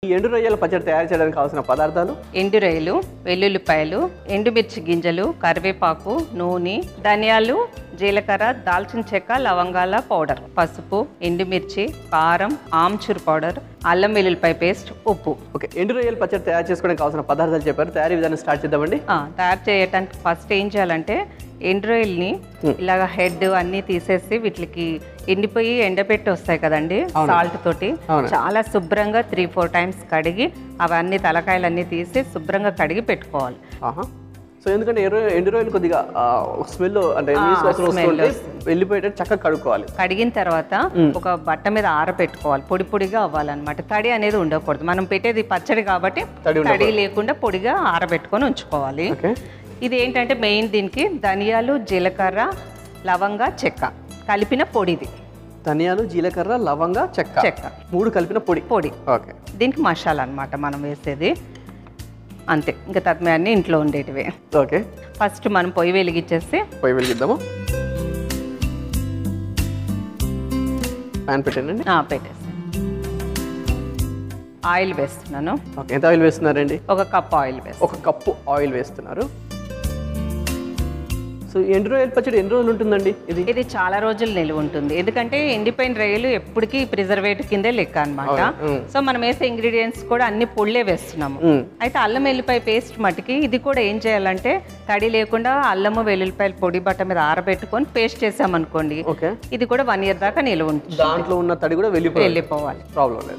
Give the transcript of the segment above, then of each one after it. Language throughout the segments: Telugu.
ఈ ఎండు రొయ్యల పచ్చడి తయారు చేయడానికి కావాల్సిన పదార్థాలు ఎండు రొయ్యలు వెల్లుల్లిపాయలు ఎండుమిర్చి గింజలు కరివేపాకు నూనె ధనియాలు జీలకర్ర దాల్చిన చెక్క లవంగాల పౌడర్ పసుపు ఎండుమిర్చి కారం ఆమ్చూర్ పౌడర్ అల్లం వెల్లుల్లిపాయ పేస్ట్ ఉప్పు ఓకే ఎండు రొయ్యల పచ్చడి తయారు చేసుకోవడానికి కావాల్సిన పదార్థాలు చెప్పారు తయారీ విధానం స్టార్ట్ చేద్దామండి ఆ, తయారు చేయడానికి ఫస్ట్ ఏం చేయాలంటే ఎండు రొయ్యల్ని ఇలాగ హెడ్ అన్నీ తీసేసి వీటికి ఎండిపోయి ఎండబెట్టి వస్తాయి కదండి సాల్ట్ తోటి అవును. చాలా శుభ్రంగా త్రీ ఫోర్ టైమ్స్ కడిగి అవన్నీ తలకాయలన్నీ తీసి శుభ్రంగా కడిగి పెట్టుకోవాలి ఆహా సో ఎందుకంటే ఎండు ఎండు రొయ్యలు కొద్దిగా స్మెల్ అంటే ఆ, నీసు వాసన smell వస్తుంటే వెళ్ళిపోయేటట్టు చక్కగా కడుక్కోవాలి కడిగిన తర్వాత ఒక బట్ట మీద ఆరబెట్టుకోవాలి పొడి పొడిగా అవ్వాలన్నమాట తడి అనేది ఉండకూడదు మనం పెట్టేది పచ్చడి కాబట్టి తడి తడి లేకుండా పొడిగా ఆరబెట్టుకొని ఉంచుకోవాలి ఓకే ఇది ఏంటంటే మెయిన్ దీనికి ధనియాలు జీలకర్ర లవంగ చెక్క కలిపిన పొడిది ధనియాలు జీలకర్ర లవంగ చెక్క చెక్క మూడు కలిపిన పొడి పొడి ఓకే దీనికి మసాలా అన్నమాట మనం వేసేది అంతే ఇంకా తత్మే అన్ని ఇంట్లో ఉండేటివే ఓకే ఫస్ట్ మనం పొయ్యి వెలిగించేసి పొయ్యి వెలిగిద్దాము ప్యాన్ పెట్టానండి ఆ, పెట్టేసి ఆయిల్ వేస్తున్నాను ఓకే ఎంత ఆయిల్ వేస్తున్నారండి ఒక కప్ ఆయిల్ వేస్తాను ఒక కప్పు ఆయిల్ వేస్తున్నారు సో ఎండు రొయ్యల పచ్చడి ఎన్ని రోజులు ఉంటుందండి ఇది ఇది చాలా రోజులు నిలువ ఉంటుంది ఎందుకంటే ఎండిపోయిన రొయ్యలు ఎప్పటికీ ప్రిజర్వేటివ్ కిందే లెక్క అన్నమాట ఉమ్. సో మనం వేసే ఇంగ్రీడియంట్స్ కూడా అన్ని పొళ్ళే వేస్తున్నాము మ్మ్. అయితే అల్లం వెల్లిపాయ పేస్ట్ మట్టుకి ఇది కూడా ఏం చేయాలంటే తడి లేకుండా అల్లము వెల్లుల్లిపాయలు పొడి బట్ట మీద ఆరబెట్టుకొని పేస్ట్ చేసామనుకోండి ఓకే ఇది కూడా వన్ ఇయర్ దాకా నిలువ ఉంటుంది దాంట్లో ఉన్న తడి కూడా వెళ్ళిపోయింది వెళ్ళిపోవాలి ప్రాబ్లం లేదు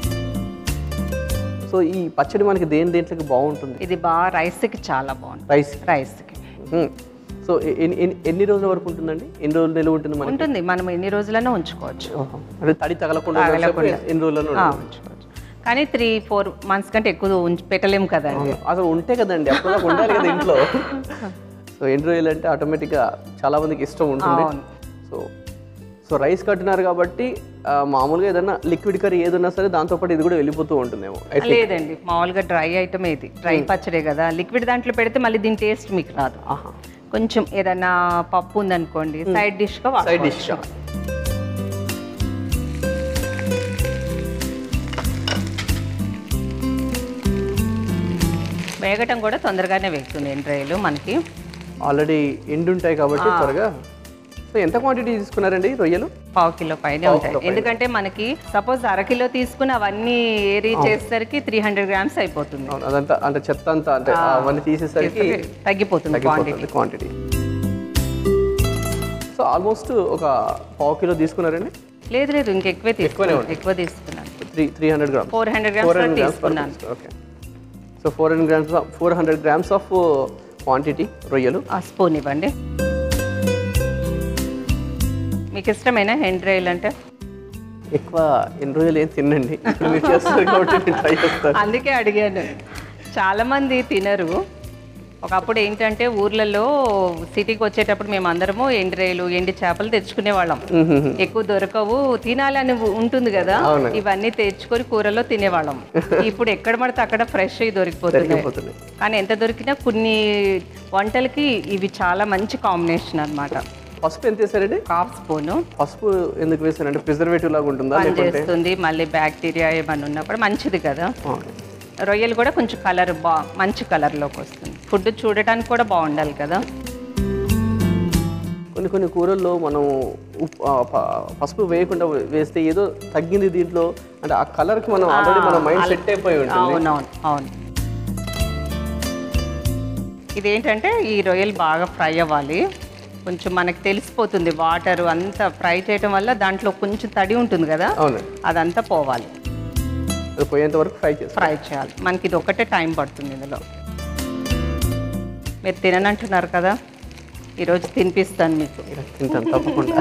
సో ఈ పచ్చడి మనకి దేని దేంట్లోకి బాగుంటుంది ఇది బాగా రైస్కి చాలా బాగుంటుంది రైస్ రైస్కి సో ఎన్ని ఎన్ని- ఎన్ని రోజుల వరకు ఉంటుందండి ఎన్ని రోజులు నిలువ ఉంటుంది మనకి ఉంటుంది మనం ఎన్ని రోజులైనా ఉంచుకోవచ్చు ఓహో. అంటే తడి తగలకుండా తగలకుండా. ఉన్నంతసేపు ఎన్ని రోజులను ఆ, ఉంచుకోవచ్చు కానీ త్రీ ఫోర్ మంత్స్ కంటే ఎక్కువ ఉంచి పెట్టలేము కదండి అసలు ఉంటే కదండి అప్పుడు దాకా ఉండాలి కదా ఇంట్లో సో ఎండు రొయ్యలు అంటే ఆటోమేటిక్గా చాలా మందికి ఇష్టం ఉంటుంది అవును. సో సో రైస్ కట్టినారు కాబట్టి ఆ, మామూలుగా ఏదైనా లిక్విడ్ కర్రీ ఏదన్నా సరే దాంతోపాటు ఇది కూడా వెళ్ళిపోతూ ఉంటుందేమో అయితే లేదండి మామూలుగా డ్రై ఐటమ్ ఇది డ్రై పచ్చడే కదా లిక్విడ్ దాంట్లో పెడితే మళ్ళీ దీని టేస్ట్ మీకు రాదు ఆహా కొంచెం ఏదైనా పప్పు ఉందనుకోండి సైడ్ డిష్గా సైడ్ డిష్ వేగటం కూడా తొందరగానే వేగుతుంది ఎండ్రాయిలు మనకి ఆల్రెడీ ఎండు ఉంటాయి కాబట్టి త్వరగా సో ఎంత క్వాంటిటీ తీసుకున్నారండి రొయ్యలు పావు కిలో పైనే ఉంటాయి ఎందుకంటే మనకి సపోజ్ అరకిలో తీసుకుని అవన్నీ ఏరి చేసేసరికి త్రీ హండ్రెడ్ గ్రామ్స్ అయిపోతుంది అవును అదంతా అంటే చెత్త అంతా అంటే అవన్నీ తీసేసరికి తగ్గిపోతుంది క్వాంటిటీ తగ్గిపోతుంది క్వాంటిటీ సో ఆల్మోస్ట్ ఒక పావు కిలో తీసుకున్నారండి లేదు లేదు ఇంకెక్కువే తీసుకున్నాను ఎక్కువ తీసుకున్నాను three three hundred grams four hundred four grams hundred grams తీసుకున్నాను okay so four hundred grams four hundred grams of quantity రొయ్యలు ఆ స్పూన్ ఇవ్వండి మీకు ఇష్టమైన హెండ్రాయిల్ అంటే ఎక్కువ ఎన్ని రోజులు ఏం తినండి ఇప్పుడు మీరు చేస్తారు కాబట్టి నేను ట్రై చేస్తాను అందుకే అడిగాను చాలా మంది తినరు ఒకప్పుడు ఏంటంటే ఊర్లలో సిటీకి వచ్చేటప్పుడు మేము అందరము ఎండ్రేలు ఎండి చేపలు తెచ్చుకునే వాళ్ళం ఎక్కువ దొరకవు తినాలని ఉంటుంది కదా అవును. ఇవన్నీ తెచ్చుకొని కూరలో తినేవాళ్ళం ఇప్పుడు ఎక్కడ పడితే అక్కడ ఫ్రెష్ దొరికిపోతున్నాయి సరిపోతుంది కానీ ఎంత దొరికినా కొన్ని వంటలకి ఇవి చాలా మంచి కాంబినేషన్ అన్నమాట పసుపు ఎంత వేసారండి హాఫ్ స్పూను పసుపు ఎందుకు వేసారంటే ప్రిజర్వేటివ్ లాగా ఉంటుందా లేకుంటే పనిచేస్తుంది మళ్ళీ బ్యాక్టీరియా ఏమైనా ఉన్నప్పుడు మంచిది కదా ఓకే. రొయ్యలు కూడా కొంచెం కలర్ బా మంచి కలర్లోకి వస్తుంది ఫుడ్ చూడటానికి కూడా బాగుండాలి కదా కొన్ని కొన్ని కూరల్లో మనం ఉప్పు ఆ, ప- పసుపు వేయకుండా వేస్తే ఏదో తగ్గింది దీంట్లో అంటే ఆ కలర్కి మనం ఆల్రెడీ మన మైండ్ సెట్ అయిపోయి ఉంటుంది అవునవును అవును ఇదేంటంటే ఈ రొయ్యలు బాగా ఫ్రై అవ్వాలి కొంచెం మనకి తెలిసిపోతుంది వాటర్ అంతా ఫ్రై చేయటం వల్ల దాంట్లో కొంచెం తడి ఉంటుంది కదా అవును అదంతా పోవాలి అది పోయేంత వరకు ఫ్రై చేస్తాం ఫ్రై చేయాలి మనకి ఇది ఒకటే టైం పడుతుంది ఇందులో మీరు తిననంటున్నారు కదా ఈరోజు తినిపిస్తాను మీకు తింటాను తప్పకుండా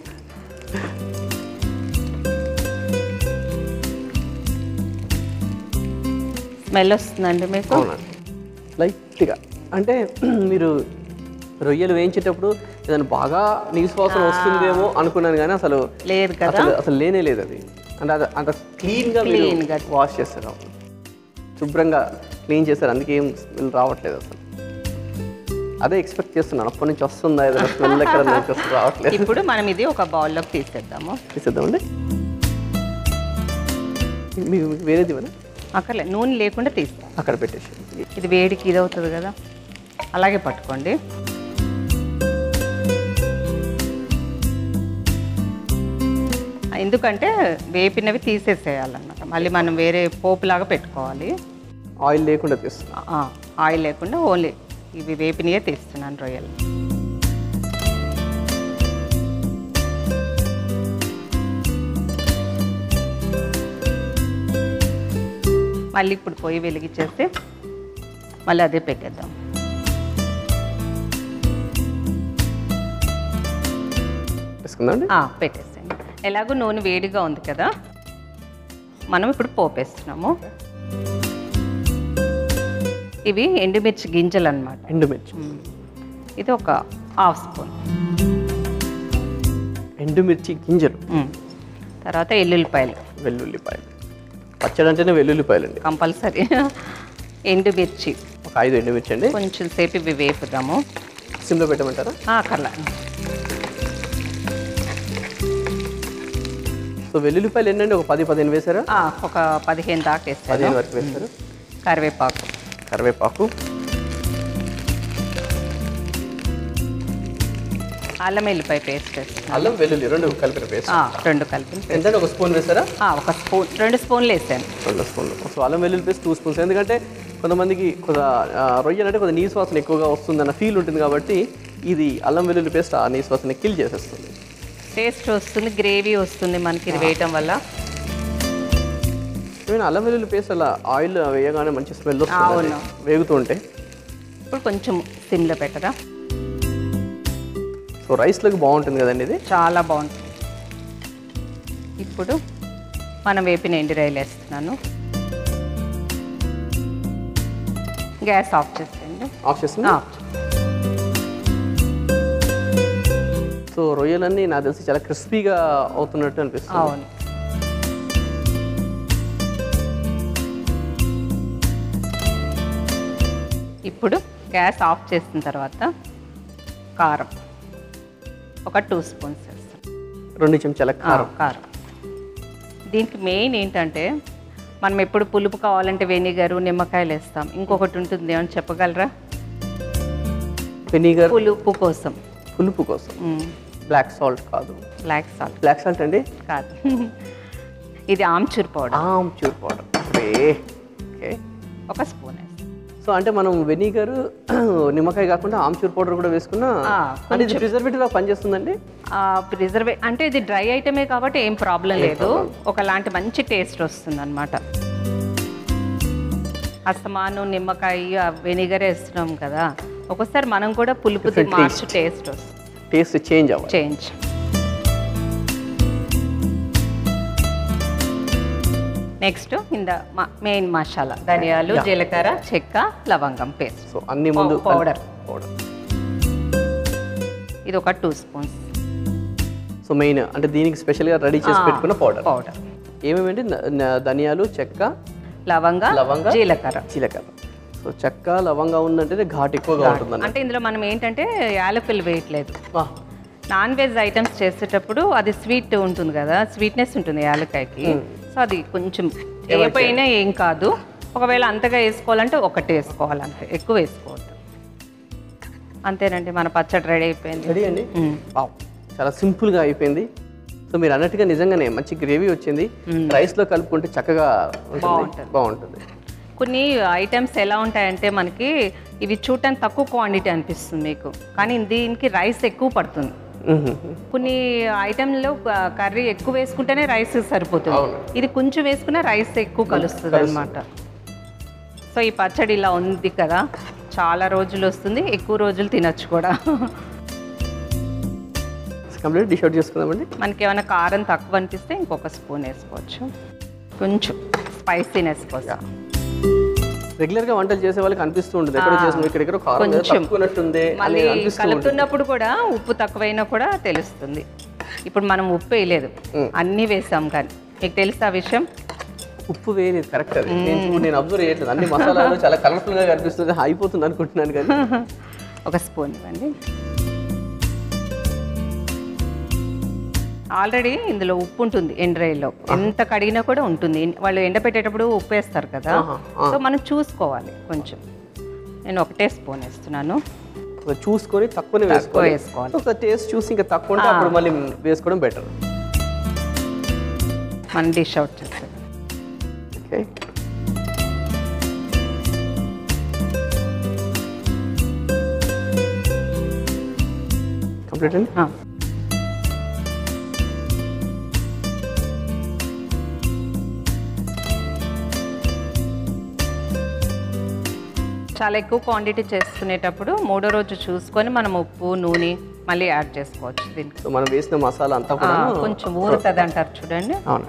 స్మెల్ వస్తుందండి మీకు అవునండి లైట్గా అంటే మీరు రొయ్యలు వేయించేటప్పుడు ఏదైనా బాగా నీసు వాసన వస్తుందేమో అనుకున్నాను కానీ అసలు లేదు కదా అసలు అసలు లేనే లేదు అది అంటే అది అంత క్లీన్గా Clean గా. వాష్ చేస్తారు శుభ్రంగా క్లీన్ చేస్తారు అందుకే ఏం స్మెల్ రావట్లేదు అసలు అదే ఎక్స్పెక్ట్ చేస్తున్నాను అప్పటి నుంచి వస్తుందా ఏదైనా స్మెల్ ఎక్కడ నుంచి వస్తుంది రావట్లేదు ఇప్పుడు మనం ఇది ఒక బౌల్లోకి తీసేద్దాము తీసేద్దామండి మీకు మీకు వేరేది ఇవ్వనా అక్కర్లే నూనె లేకుండా తీస్తాం అక్కడ పెట్టేసి ఇది వేడికి ఇది అవుతుంది కదా అలాగే పట్టుకోండి ఎందుకంటే వేపినవి తీసేసేయాలన్నమాట మళ్ళీ మనం వేరే పోపులాగా పెట్టుకోవాలి ఆయిల్ లేకుండా తీస్తున్నాం ఆ, ఆయిల్ లేకుండా ఓన్లీ ఇవి వేపినయే తీస్తున్నాను రొయ్యలు మళ్ళీ ఇప్పుడు పొయ్యి వెలిగించేస్తే మళ్ళీ అదే పెట్టేద్దాం తీసుకుందండి ఆ, పెట్టేసేయండి ఎలాగో నూనె వేడిగా ఉంది కదా మనం ఇప్పుడు పోపేస్తున్నాము ఇవి ఎండుమిర్చి గింజలు అనమాట ఎండుమిర్చి ఇది ఒక హాఫ్ స్పూన్ ఎండుమిర్చి గింజలు మ్మ్. తర్వాత ఎల్లుల్లిపాయలు వెల్లుల్లిపాయలు పచ్చడి అంటేనే వెల్లుల్లిపాయలు అండి కంపల్సరీ ఎండుమిర్చి ఒక ఐదు ఎండుమిర్చి అండి కొంచెం సేపు ఇవి వేపుదాము సిమ్లో పెట్టమంటారా ఆ, కర్లా సో వెల్లుల్లిపాయలు ఎన్నండి ఒక పది పదిహేను వేసారా ఆ, ఒక పదిహేను దాకా వేస్తాను పదిహేను వరకు వేస్తారు కరివేపాకు కరివేపాకు అల్లం వెల్లిపాయ పేస్ట్ వేస్తాను అల్లం వెల్లుల్లి రెండు కలిపిన పేస్ట్ ఆ, రెండు కలిపి ఎంతంటే ఒక స్పూన్ వేసారా ఆ, ఒక స్పూన్ రెండు స్పూన్లు వేసాను రెండు స్పూన్లు సో అల్లం వెల్లుల్లి పేస్ట్ టూ స్పూన్స్ ఎందుకంటే కొంతమందికి కొద్దిగా ఆ, రొయ్యలు అంటే కొద్దిగా నీసు వాసన ఎక్కువగా వస్తుందన్న ఫీల్ ఉంటుంది కాబట్టి ఇది అల్లం వెల్లుల్లి పేస్ట్ ఆ నీసు వాసన కిల్ చేసేస్తుంది టేస్ట్ వస్తుంది గ్రేవీ వస్తుంది మనకి ఇది వేయటం వల్ల ఈవెన్ అల్లం వెల్లుల్లి పేస్ట్ అలా ఆయిల్ వేయగానే మంచి స్మెల్ వస్తుంది అవును. వేగుతూ ఉంటే ఇప్పుడు కొంచెం సిమ్లో పెట్టరా సో రైస్లోకి బాగుంటుంది కదండి ఇది చాలా బాగుంటుంది ఇప్పుడు మనం వేపిన ఎండి రైలు వేస్తున్నాను గ్యాస్ ఆఫ్ చేసేయండి ఆఫ్ చేస్తుంది ఆఫ్ సో రొయ్యలన్నీ నాకు తెలిసి చాలా క్రిస్పీగా అవుతున్నట్టు అనిపిస్తుంది అవును ఇప్పుడు గ్యాస్ ఆఫ్ చేసిన తర్వాత కారం ఒక టూ స్పూన్స్ వేస్తాం రెండు చెంచాల కారం కారం దీనికి మెయిన్ ఏంటంటే మనం ఎప్పుడు పులుపు కావాలంటే వెనిగరు నిమ్మకాయలు వేస్తాం ఇంకొకటి ఉంటుంది ఏమని చెప్పగలరా వెనిగర్ పులుపు కోసం పులుపు కోసం బ్లాక్ సాల్ట్ కాదు బ్లాక్ సాల్ట్ బ్లాక్ సాల్ట్ అండి కాదు ఇది amchur powder amchur powder okay ఒక స్పూన్ వేస్తాం సో అంటే మనం వెనిగర్ నిమ్మకాయ కాకుండా ఆమ్చూర్ పౌడర్ కూడా వేసుకున్నా ఆ, అంటే ఇది ప్రిజర్వేటివ్ లా పనిచేస్తుందండి ప్రిజర్వే అంటే ఇది డ్రై ఐటమే కాబట్టి ఏం ప్రాబ్లం లేదు ఒకలాంటి మంచి టేస్ట్ వస్తుంది అనమాట అస్తమాను నిమ్మకాయ వెనిగర్ వేస్తున్నాం కదా ఒక్కోసారి మనం కూడా పులుపుది మార్చి టేస్ట్ వస్తుంది టేస్ట్ చేంజ్ అవ్వాలి చేంజ్ నెక్స్ట్ ఇంద మెయిన్ మసాలా ధనియాలు జీలకర్ర చెక్క లవంగం పేస్ట్ సో అన్ని ముందు పౌడర్ పౌడర్ ఇది ఒక టూ స్పూన్స్ సో మెయిన్ అంటే దీనికి స్పెషల్గా రెడీ చేసి పెట్టుకున్న పౌడర్ పౌడర్ ఏమేమండి న- న- ధనియాలు చెక్క లవంగ లవంగ జీలకర్ర జీలకర్ర సో చెక్క లవంగా ఉందంటే ఘాట్ ఎక్కువగా ఉంటుందండి అంటే ఇందులో మనం ఏంటంటే యాలకులు వేయట్లేదు వా, నాన్ వెజ్ ఐటమ్స్ చేసేటప్పుడు అది స్వీట్ ఉంటుంది కదా స్వీట్నెస్ ఉంటుంది యాలకాయకి సో అది కొంచెం వేయపోయినా ఏం కాదు ఒకవేళ అంతగా వేసుకోవాలంటే ఒకటి వేసుకోవాలంటే ఎక్కువ వేసుకోవద్దు అంతేనండి మన పచ్చడి రెడీ అయిపోయింది రెడీ అండి మ్మ్. వావ్, చాలా సింపుల్గా అయిపోయింది సో మీరు అన్నట్టుగా నిజంగానే మంచి గ్రేవీ వచ్చింది రైస్లో కలుపుకుంటే చక్కగా ఉంటుంది బాగుంటుంది. బాగుంటుంది కొన్ని ఐటమ్స్ ఎలా ఉంటాయంటే మనకి ఇవి చూడటానికి తక్కువ క్వాంటిటీ అనిపిస్తుంది మీకు కానీ దీనికి రైస్ ఎక్కువ పడుతుంది మ్మ్. కొన్ని ఐటెంలో కర్రీ ఎక్కువ వేసుకుంటేనే రైస్ సరిపోతుంది అవును. ఇది కొంచెం వేసుకున్న రైస్ ఎక్కువ కలుస్తుంది అనమాట సో ఈ పచ్చడి ఇలా ఉంది కదా చాలా రోజులు వస్తుంది ఎక్కువ రోజులు తినొచ్చు కూడా కంప్లీట్ డిష్ అవుట్ చేసుకుందామండి మనకి ఏమైనా కారం తక్కువ అనిపిస్తే ఇంకొక స్పూన్ వేసుకోవచ్చు కొంచెం స్పైసీనెస్ కోసం రెగ్యులర్ గా వంటలు చేసే వాళ్ళకి అనిపిస్తూ ఉంటుంది ఎక్కడ చేసిన ఇక్కడ ఎక్కడ కారం ఏదో కొంచెం. తక్కువనట్టుంది మళ్ళీ అని అనిపిస్తూ ఉంటుంది కలుపుతున్నప్పుడు కూడా ఉప్పు తక్కువైనా కూడా తెలుస్తుంది ఇప్పుడు మనం ఉప్పు వేయలేదు అన్నీ వేసాం కానీ మీకు తెలుసా ఆ విషయం ఉప్పు వేయలేదు కరెక్ట్ అది నేను ఇప్పుడు నేను అబ్జర్వ్ చేయట్లేదు అన్ని మసాలాలు చాలా కలర్ఫుల్ గా కనిపిస్తుంది అయిపోతుంది అనుకుంటున్నాను కానీ ఒక స్పూన్ ఇవ్వండి ఆల్రెడీ ఇందులో ఉప్పు ఉంటుంది ఎండ్రాయిల్లో ఎంత కడిగినా కూడా ఉంటుంది వాళ్ళు ఎండపెట్టేటప్పుడు ఉప్పు వేస్తారు కదా ఆహా, సో మనం చూసుకోవాలి కొంచెం నేను ఒకటే స్పూన్ వేస్తున్నాను సో చూసుకొని తక్కువనే తక్కువ వేసుకోవాలి వేసుకోవాలి ఒకసారి టేస్ట్ చూసి ఇంకా తక్కువ ఉంటే అప్పుడు మళ్ళీ వేసుకోవడం బెటర్ మనం డిష్ అవుట్ చేస్తాం ఓకే కంప్లీట్ అండి ఆ. చాలా ఎక్కువ క్వాంటిటీ చేసుకునేటప్పుడు మూడో రోజు చూసుకొని మనం ఉప్పు నూనె మళ్ళీ యాడ్ చేసుకోవచ్చు దీనికి సో మనం వేసిన మసాలా అంతా ఆ, కూడా కొంచెం ఊరుతుంది అంటారు చూడండి అవును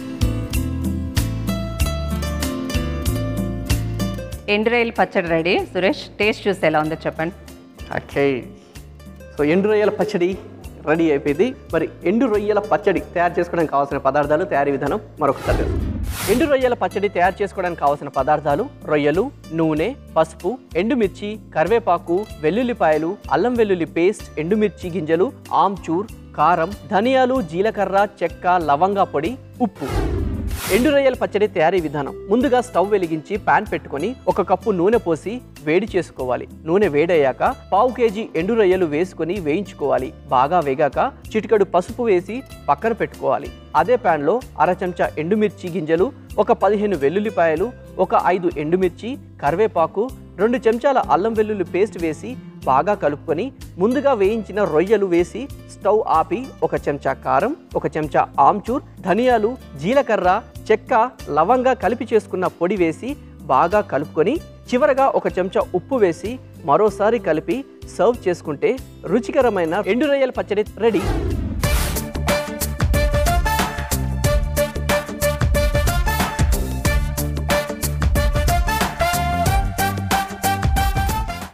ఎండు రొయ్యల పచ్చడి రెడీ సురేష్ టేస్ట్ చూసి ఎలా ఉందో చెప్పండి ఓకే సో ఎండు రొయ్యల పచ్చడి రెడీ అయిపోయింది మరి ఎండు రొయ్యల పచ్చడి తయారు చేసుకోవడానికి కావాల్సిన పదార్థాలు తయారీ విధానం మరొకసారి తెలుసు. ఎండు రొయ్యల పచ్చడి తయారు చేసుకోవడానికి కావాల్సిన పదార్థాలు రొయ్యలు నూనె పసుపు ఎండుమిర్చి కరివేపాకు వెల్లుల్లిపాయలు అల్లం వెల్లుల్లి పేస్ట్ ఎండుమిర్చి గింజలు ఆమ్చూర్ కారం ధనియాలు జీలకర్ర చెక్క లవంగా పొడి ఉప్పు ఎండు రొయ్యల పచ్చడి తయారీ విధానం ముందుగా స్టవ్ వెలిగించి పాన్ పెట్టుకొని ఒక కప్పు నూనె పోసి వేడి చేసుకోవాలి నూనె వేడయ్యాక పావు కేజీ ఎండు రొయ్యలు వేసుకొని వేయించుకోవాలి బాగా వేగాక చిటికెడు పసుపు వేసి పక్కన పెట్టుకోవాలి అదే ప్యాన్లో అర చెంచా ఎండుమిర్చి గింజలు ఒక పదిహేను వెల్లుల్లిపాయలు ఒక ఐదు ఎండుమిర్చి కరివేపాకు రెండు చెంచాల అల్లం వెల్లుల్లి పేస్ట్ వేసి బాగా కలుపుకొని ముందుగా వేయించిన రొయ్యలు వేసి స్టవ్ ఆపి ఒక చెంచా కారం ఒక చెంచా ఆమ్చూర్ ధనియాలు జీలకర్ర చెక్క లవంగా కలిపి చేసుకున్న పొడి వేసి బాగా కలుపుకొని చివరగా ఒక చెంచా ఉప్పు వేసి మరోసారి కలిపి సర్వ్ చేసుకుంటే రుచికరమైన ఎండు రొయ్యల పచ్చడి రెడీ